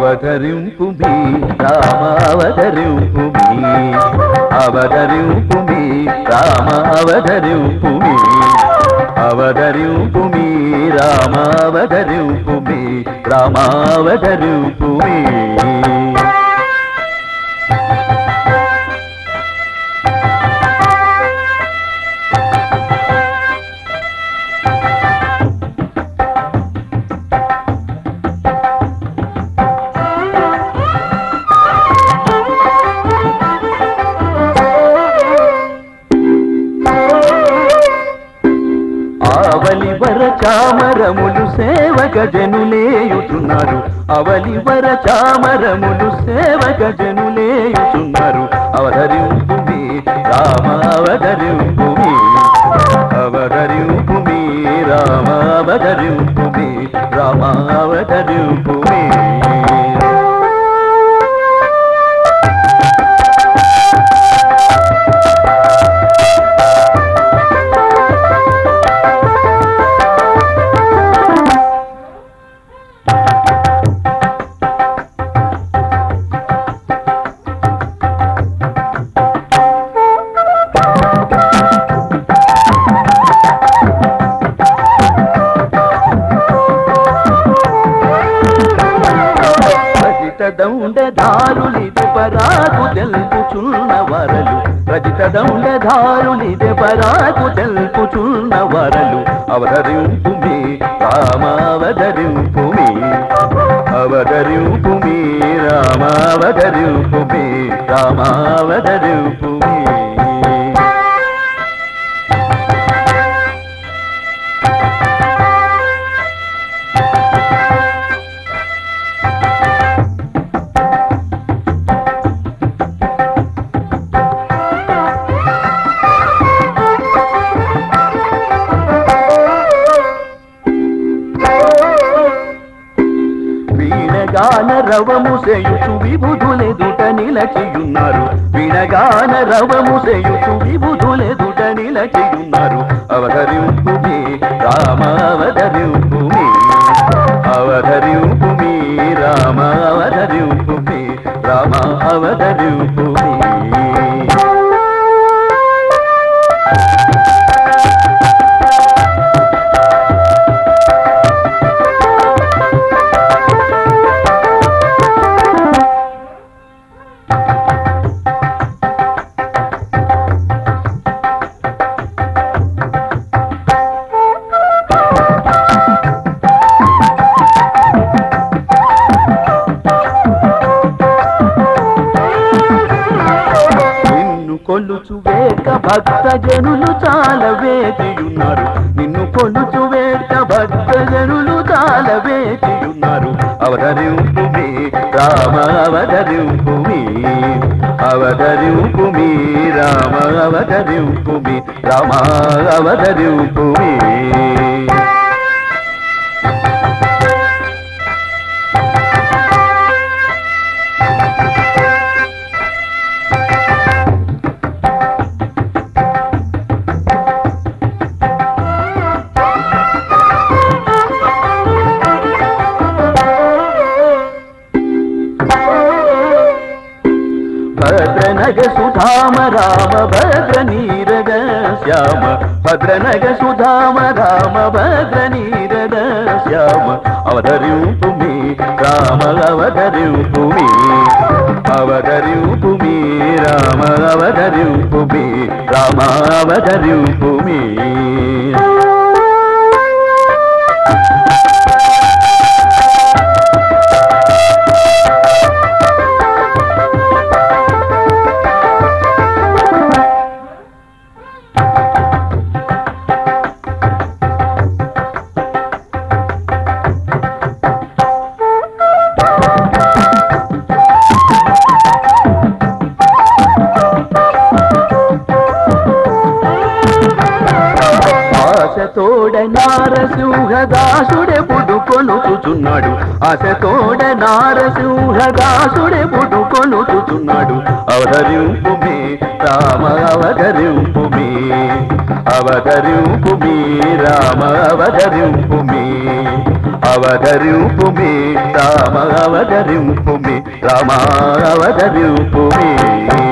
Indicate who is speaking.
Speaker 1: అవతరింపు మీ రామ అవతరింపు మీ అవతరింపు మీ రామ అవతరింపు మీ అవతరింపు మీ రామ అవతరింపు మీ రామ అవతరింపు మీ ఆవలివర చామరములు సేవక జనులేయుచున్నారు అవలివర చామరములు సేవక జనులేయుచున్నారు అవధరింపు మీ రామ అవధరింపు మీ అవధరింపు మీ రామ అవధరింపు మీ రామ అవధరింపు మీ రజిత దౌండధారులిది పరాకు తెలుపుచున్న వరలు రజిత దౌండధారులిది పరాకు తెలుపుచున్న వరలు అవతరింపు మీ రామ అవతరింపు మీ అవతరింపు మీ రామ అవతరింపు మీ రామ అవతరింపు మీ వీణగాన రవము సేయుచు విబుధులెదుట నిలచియున్నారు వీణగాన రవము సేయుచు విబుధులెదుట నిలచియున్నారు అవధరింపు మీ రామ అవధరింపు మీ అవధరింపు మీ రామ అవధరింపు మీ రామ అవధరింపు మీ నిన్ను కొలుచు వేక భక్త జనులు చాలా వేచియున్నారు నిన్ను కొలుచు వేక భక్త జనులు చాలా వేచియున్నారు అవతరింపు మీ రామ అవతరింపు మీ అవతరింపు మీ రామ అవతరింపు మీ రామ అవతరింపు మీ భద్రనగ సుధామ రామ భద్ర నీరద శ్యామ భద్రనగ సుధామ రామ భద్ర నీరద శ్యామ అవధరింపు మీ రామ అవధరింపు మీ అవధరింపు మీ రామ అవధరింపు మీ రామ అవధరింపు మీ ఆశతోడ నారసింహదాసుడే పుడు కొనుచుచున్నాడు ఆశతోడ నారసింహదాసుడే పుడు కొనుచుచున్నాడు అవధరింపు మీ రామ అవధరింపు మీ అవధరింపు మీ రామ అవధరింపు మీ అవతరింపుమి రామ అవతరింపుమి రామ అవతరింపుమి